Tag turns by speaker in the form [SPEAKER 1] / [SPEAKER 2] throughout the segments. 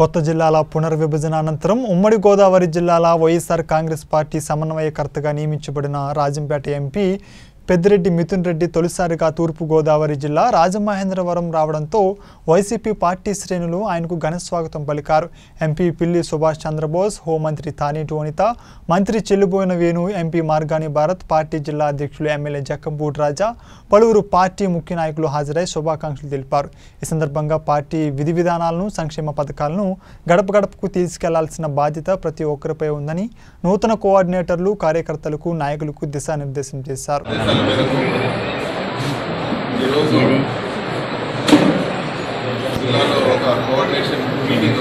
[SPEAKER 1] కొత్త జిల్లాల పునర్విభజన అనంతరం ఉమ్మడి గోదావరి జిల్లాల వైఎస్ఆర్ కాంగ్రెస్ పార్టీ సమన్వయకర్తగా నియమించబడిన రాజంపేట ఎంపీ పెద్దిరెడ్డి మిథున్ రెడ్డి తొలిసారిగా తూర్పు గోదావరి జిల్లా రాజమహేంద్రవరం రావడంతో వైసీపీ పార్టీ శ్రేణులు ఆయనకు ఘన స్వాగతం పలికారు ఎంపీ పిల్లి సుభాష్ చంద్రబోస్ హోంమంత్రి తానేటి వనిత మంత్రి చెల్లుబోయిన వేణు ఎంపీ మార్గాని భారత్ పార్టీ జిల్లా అధ్యక్షులు ఎమ్మెల్యే జక్కంపూడి రాజా పలువురు పార్టీ ముఖ్య నాయకులు హాజరై శుభాకాంక్షలు తెలిపారు ఈ సందర్భంగా పార్టీ విధి విధానాలను సంక్షేమ పథకాలను గడప గడపకు తీసుకెళ్లాల్సిన బాధ్యత ప్రతి ఒక్కరిపై ఉందని నూతన కోఆర్డినేటర్లు కార్యకర్తలకు నాయకులకు దిశానిర్దేశం చేశారు
[SPEAKER 2] ఆదేశాల మేరకు ఈరోజు జిల్లాలో ఒక కోఆర్డినేషన్ మీటింగ్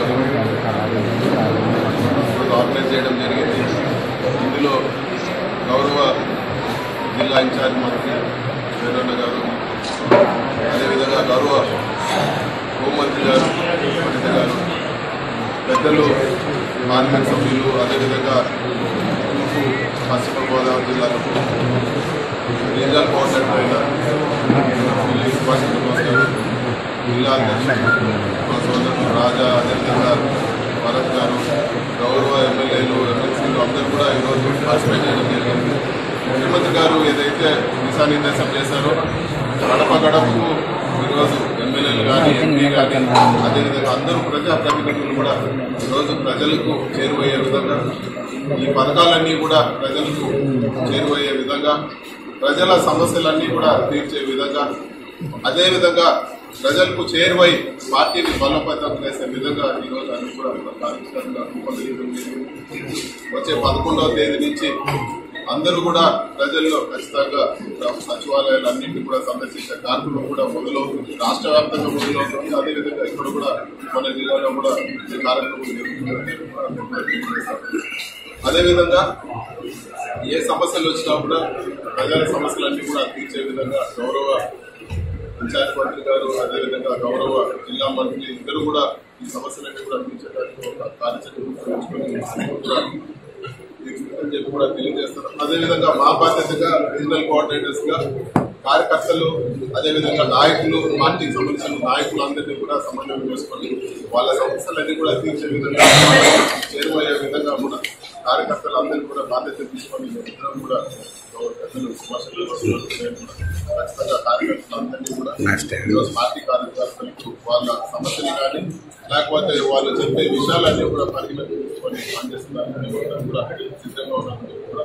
[SPEAKER 2] ఈరోజు ఆర్గనైజ్ చేయడం జరిగింది ఇందులో గౌరవ జిల్లా ఇన్ఛార్జ్ మంత్రి వీరన్న గారు అదేవిధంగా గౌరవ హోంమంత్రి గారు వనిత గారు పెద్దలు పార్లమెంట్ సభ్యులు అదేవిధంగా తూర్పు పశ్చిమ గోదావరి జిల్లాలకు రీజనల్ కోఆర్డినేటర్ అయిన పిల్లి సుభాష్ చంద్రబోస్ గారు జిల్లా అధ్యక్షుడు మా సోదరుడు రాజా అదేవిధంగా భరత్ గారు గౌరవ ఎమ్మెల్యేలు ఎమ్మెల్సీలు అందరూ కూడా ఈరోజు పార్టిసిపేట్ చేయడం జరిగింది ముఖ్యమంత్రి గారు ఏదైతే దిశానిర్దేశం చేశారో గడప గడపకు ఈరోజు ఎమ్మెల్యేలు కానీ ఎంపీ కానీ అదేవిధంగా అందరూ ప్రజాప్రతినిధులు కూడా ఈరోజు ప్రజలకు చేరువయ్యే విధంగా ఈ పథకాలన్నీ కూడా ప్రజలకు చేరువయ్యే విధంగా ప్రజల సమస్యలన్నీ కూడా తీర్చే విధంగా అదేవిధంగా ప్రజలకు చేరువై పార్టీని బలోపేతం చేసే విధంగా ఈరోజు అన్ని కూడా కార్యక్రమంగా రూపొందించడం వచ్చే పదకొండవ తేదీ నుంచి అందరూ కూడా ప్రజల్లో ఖచ్చితంగా సచివాలయాలు అన్నింటినీ కూడా సందర్శించే కార్యక్రమం కూడా మొదలవుతుంది రాష్ట్ర వ్యాప్తంగా మొదలవుతుంది అదేవిధంగా ఇక్కడ కూడా మన జిల్లాలో కూడా ఈ కార్యక్రమం జరుగుతుంది అదేవిధంగా ఏ సమస్యలు వచ్చినా కూడా ప్రజల సమస్యలన్నీ కూడా తీర్చే విధంగా గౌరవ పంచాయత్ మంత్రి గారు అదేవిధంగా గౌరవ జిల్లా మంత్రి ఇద్దరు కూడా ఈ సమస్యలన్నీ కూడా తీర్చడానికి ఒక కార్యచక్రం కూడా తీర్చుకుందని చెప్పి కూడా తెలియజేస్తారు అదేవిధంగా మా బాధ్యతగా రీజనల్ కోఆర్డినేటర్స్ గా కార్యకర్తలు అదేవిధంగా నాయకులు పార్టీకి సంబంధించిన నాయకులు అందరినీ కూడా సమన్వయం చేసుకొని వాళ్ళ సమస్యలన్నీ కూడా తీర్చే విధంగా చేరువయ్యే విధంగా కూడా కార్యకర్తలు అందరినీ కూడా బాధ్యత తీసుకొని ఇద్దరం కూడా పెద్దలు సుభాష్ చంద్రబోస్ గారు నేను కూడా ఖచ్చితంగా కార్యకర్తలు అందరినీ కూడా ఈరోజు పార్టీ కార్యకర్తలకు వాళ్ళ సమస్యలు కానీ లేకపోతే వాళ్ళు చెప్పే విషయాలన్నీ కూడా పరిగణలోకి తీసుకొని పనిచేస్తున్నారని కూడా సిద్ధంగా ఉన్నారని కూడా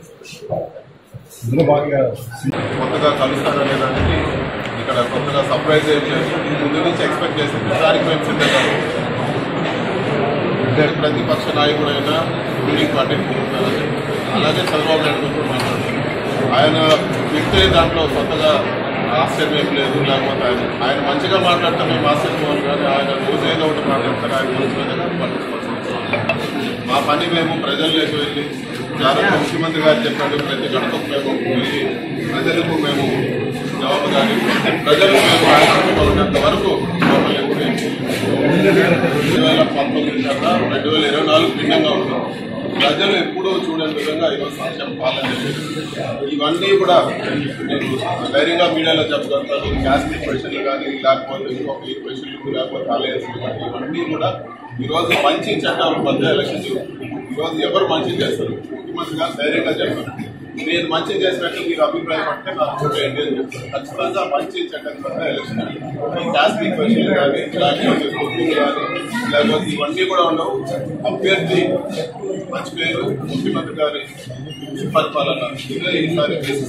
[SPEAKER 2] కొత్తగా కలుస్తారనే దానికి ఇక్కడ కొత్తగా సర్ప్రైజ్ ఏం లేదు ముందు నుంచి ఎక్స్పెక్ట్ చేసింది దానికి మేము సిద్ధంగా ఉన్నాం. ప్రతిపక్ష నాయకుడైనా రూలింగ్ పార్టీకి అలాగే చంద్రబాబు నాయుడు కూడా మాట్లాడుతున్నారు ఆయన వ్యక్తి దాంట్లో కొత్తగా ఆశ్చర్యం ఏం లేదు లేకపోతే ఆయన ఆయన మంచిగా మాట్లాడితే మేము ఆశ్చర్యపోవాలి కానీ ఆయన రోజు ఏదో ఒకటి మాట్లాడతారు ఆయన గురించి మీద పట్టించుకోవాల్సిన అవసరం లేదు. మా పని మేము ప్రజల్లోకి వెళ్ళి జాగ్రత్త ముఖ్యమంత్రి గారు చెప్పాడు ప్రతి గడపకు మేము వెళ్ళి ప్రజలకు మేము జవాబు కానీ ప్రజలకు మేము ఆశించుకోవాలంత వరకు మమ్మల్ని ఎప్పుడు రెండు వేల పంతొమ్మిది కన్నా రెండు వేల ఇరవై నాలుగు భిన్నంగా ఉంది ప్రజలు ఎప్పుడూ చూడని విధంగా ఈరోజు సంక్షేమ పాలన చేసింది. ఇవన్నీ కూడా నేను ధైర్యంగా మీడియాలో చెప్పగలుగుతాను క్యాస్టిక్ క్వశ్చన్లు కానీ లేకపోతే ఇంకొక ఈ క్వశ్చన్లు లేకపోతే ఆలయన్స్లు కానీ ఇవన్నీ కూడా ఈరోజు మంచి చట్టాల మధ్య ఎలక్షన్ జరుగుతుంది ఈరోజు ఎవరు మంచి చేస్తారు ముఖ్యమంత్రి గారు ధైర్యంగా చెప్పారు నేను మంచి చేసినట్టు మీరు అభిప్రాయం అంటే నాకు చూడండి అని చెప్తారు ఖచ్చితంగా మంచి చట్టం మధ్య ఎలక్షన్ జరుగుతుంది. ఈ క్యాస్టిక్ క్వశ్చన్లు కానీ లేకపోతే కుటుంబం కానీ లేకపోతే ఇవన్నీ కూడా ఉండవు అభ్యర్థి మంచి పేరు ముఖ్యమంత్రి గారి పరిపాలన ఇదే ఈసారి basis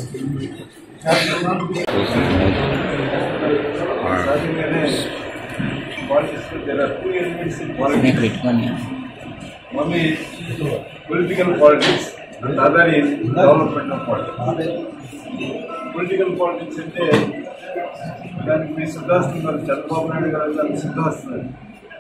[SPEAKER 3] Politics, there are two elements in politics.
[SPEAKER 4] పెట్టుకొని
[SPEAKER 3] One is political politics, and the other is development of politics. Political politics అంటే దానికి మీ సిద్ధాస్తున్నారు చంద్రబాబు నాయుడు గారు దానికి సిద్ధాస్తున్నారు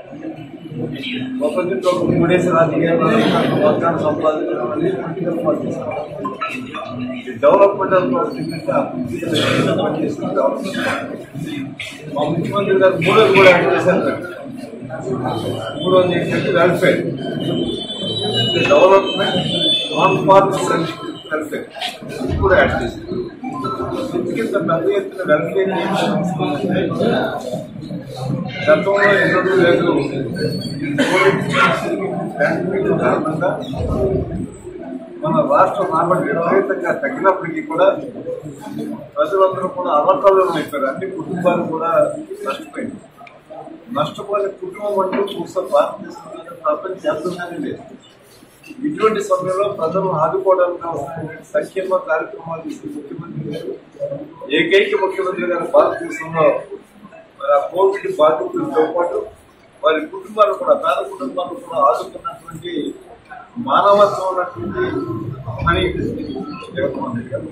[SPEAKER 3] ఒకరికి ఒక మూడేసి రాజకీయాలు వర్గాన్ని సంపాదించడం అనేది పొలిటికల్ పాలిటిక్స్ డెవలప్మెంటల్ పాలిటిక్స్ అంటే అభివృద్ధి లక్ష్యంగా పనిచేస్తున్న డెవలప్మెంట్ మా ముఖ్యమంత్రి గారు మూడోది కూడా యాడ్ చేశారు సార్. మూడోది ఏంటంటే welfare development non partisan welfare ఇది కూడా యాడ్ చేశారు ఎందుకంటే పెద్ద ఎత్తున వెల్ఫేర్ గతంలో ఎన్నడూ లేదు ఈ కోవిడ్ పాండమిక్ కారణంగా మన రాష్ట్ర రాబడి విపరీతంగా తగ్గినప్పటికీ కూడా ప్రజలందరూ కూడా అలకల్లోనే అయిపోయారు అన్ని కుటుంబాలు కూడా నష్టపోయింది నష్టపోయిన కుటుంబం అంటూ చూస్తే భారతదేశంలో ప్రపంచంగానే లేదు ఇటువంటి సమయంలో ప్రజలను ఆదుకోవడానికి అవసరమైన సంక్షేమ కార్యక్రమాలు తీసుకుని ముఖ్యమంత్రి గారు ఏకైక ముఖ్యమంత్రి గారు భారతదేశంలో మరి ఆ కోవిడ్ బాధితులతో పాటు వారి కుటుంబాలు కూడా పేద కుటుంబాలు కూడా ఆదుకున్నటువంటి మానవత్వం ఉన్నటువంటి పని జగన్మోహన్ రెడ్డి గారు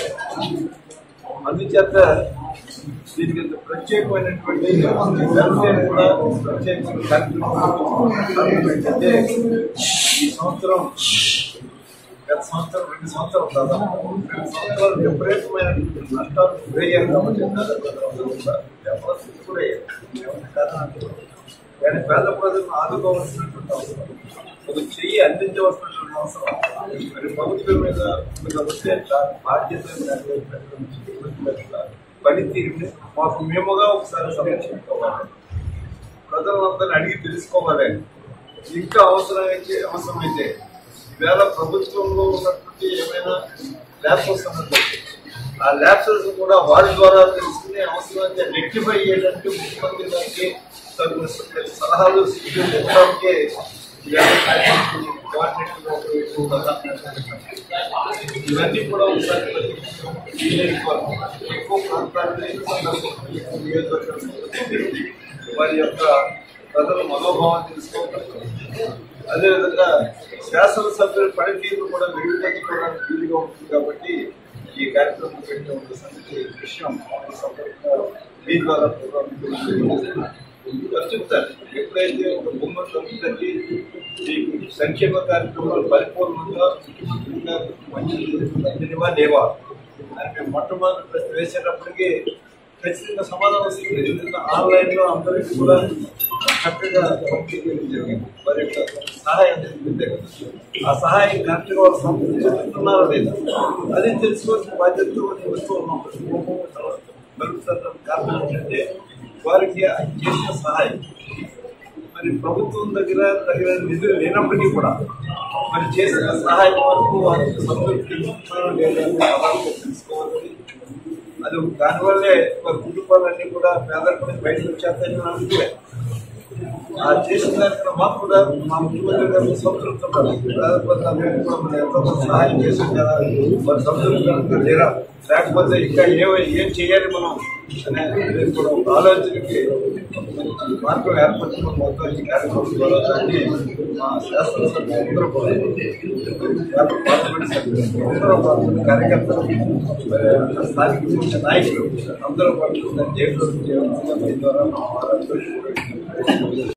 [SPEAKER 3] అందుచేత దీనికి ఇంత ప్రత్యేకమైనటువంటి వెల్ఫేర్ కూడా ప్రత్యేకమైన కార్యక్రమం ఏంటంటే ఈ సంవత్సరం గత సంవత్సరం రెండు సంవత్సరాలు దాదాపు రెండు సంవత్సరాలు విపరీతమైనటువంటి నష్టాలు గురయ్యారు కాబట్టి ప్రజలందరూ కూడా వ్యాపారస్తులు కూడా అయ్యారు. ఎవరి కారణం అంటే కానీ పేద ప్రజలను ఆదుకోవాల్సినటువంటి అవసరం ఒక చెయ్యి అందించవలసినటువంటి అవసరం మరి ప్రభుత్వం మీద మీద వచ్చే బాధ్యత పనితీరుని మాకు మేముగా ఒకసారి సమీక్షించుకోవాలి ప్రజలందరినీ అడిగి తెలుసుకోవాలి ఇంకా అవసరమైతే అవసరమైతే ఈవేళ ప్రభుత్వంలో ఉన్నటువంటి ఏమైనా ల్యాప్స్ ఉన్నట్టు ఆ ల్యాప్సెస్ కూడా వారి ద్వారా తెలుసుకునే అవసరమైతే రెక్టిఫై చేయడానికి ముఖ్యమంత్రి గారికి తగిన సలహాలు సూచనలు ఇవ్వడానికే ఈవేళ కార్యక్రమం కోఆర్డినేటర్గా ఉపయోగిస్తున్నారు. ఇవన్నీ కూడా ఒకసారి వినియోగించుకోవాలి. ఎక్కువ ప్రాంతాన్ని సందర్శించి, ఎక్కువ నియోజకవర్గాలను సందర్శించి వారి యొక్క ప్రజల మనోభావాన్ని తెలుసుకోవాలి అదేవిధంగా శాసనసభ్యుల పనితీరు కూడా మెరుగుపరచుకోవడానికి వీలుగా ఉంటుంది కాబట్టి ఈ కార్యక్రమం పెట్టే ఒక సంగతి విషయం ఈ సందర్భంగా మీ ద్వారా కూడా మీకు వారు చెప్తారు ఎప్పుడైతే ఒక బొమ్మ తగ్గి ఈ సంక్షేమ కార్యక్రమాలు పరిపూర్ణంగా ఇంకా మంచి మంచివా లేవా అని మేము మొట్టమొదటి ప్రశ్న వేసేటప్పటికి ఖచ్చితంగా సమాధానం వస్తుంది ఎందుకంటే ఆన్లైన్ లో అందరికీ కూడా చక్కగా పంపించడం జరిగింది వారి యొక్క సహాయం అందించింది ఆ సహాయం కరెక్ట్గా వాళ్ళు సంప్రదించుతున్నారా లేదా అది తెలుసుకోవాల్సిన బాధ్యత వస్తూ ఉన్నాం మెరుగుతున్న కారణం ఏంటంటే వారికి చేసిన సహాయం మరి ప్రభుత్వం దగ్గర దగ్గర నిధులు లేనప్పటికీ కూడా మరి చేసిన సహాయం వరకు వారికి సంతృప్తి ఉంటుందో లేదో అనేది ఆధారంగా తెలుసుకోవాలి అది దానివల్లే వారి కుటుంబాలన్నీ కూడా పేదరికం బయటకు వచ్చేస్తాయని నా అనుకునే ఆ చేసిన దానికి మాకు కూడా మా ముఖ్యమంత్రి గారు సంతృప్తి ఉండాలి పేదరికం కూడా మనం ఎంతో కొంత సహాయం చేసాం కదా వారి సంతృప్తి లేరా లేకపోతే ఇంకా ఏ ఏం చేయాలి మనం అనే కూడా ఒక ఆలోచనకి మంచి మార్గం ఏర్పరచడం మొత్తం ఈ కార్యక్రమం ద్వారా దాన్ని మా శాస్త్రసభ్యులు అందరూ కూడా యాభై పార్లమెంట్ సభ్యులు అందరూ పాల్గొన్న కార్యకర్తలు మరి స్థానిక ముఖ్య నాయకులు అందరూ పాల్గొన్న జైలు ద్వారా మా వారందరూ కూడా